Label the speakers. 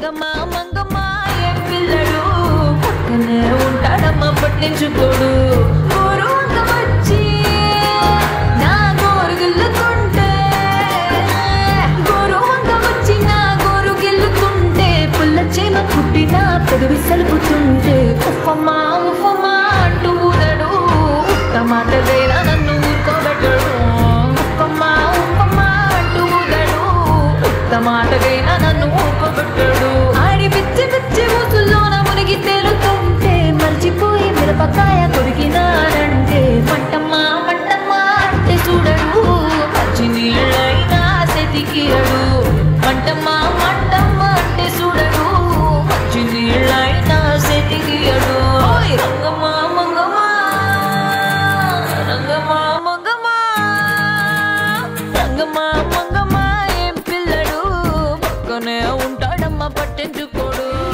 Speaker 1: మంగమ్మా మంగమ్మా ఏం పిల్లడు పక్కనే ఉంటాడమ్మా పట్టించుకోడు గోరు వంక వచ్చి నా గోరు గిల్లుతుంటే గోరు వంక వచ్చి నా గోరు గిల్లుతుంటే పుల్ల చేమ పుట్టిన పెదవి సలుపుతుంటే ఉఫమ్మా ఉఫమ్మా అంటూ ఊదడు టమాటగైనా నన్ను ఊరుకోబెట్టడు ఉఫమ్మా ఉఫమ్మా అంటూ ఊదడు టమాటగైనా నన్ను ఊరుకోబెట్టడు ఆడి పిచ్చి పిచ్చి ఊసుల్లోన మునిగి తేలుతుంటే మర్చిపోయి మిరపకాయ కొరికినాడంటే మంటమ్మా మంటమ్మా అంటే చూడడు మంచి నీళ్ళైనా సెతికియడు మంటమ్మా మంటమ్మా అంటే చూడడు మంచి నీళ్ళైనా సెతికియడు ఓయ్ రంగమ్మా మంగమ్మా రంగమ్మా మంగమ్మా రంగమ్మా మంగమ్మా ఏం పిల్లడు పక్కనే ఉంటాడమ్మా పట్టించుకోడు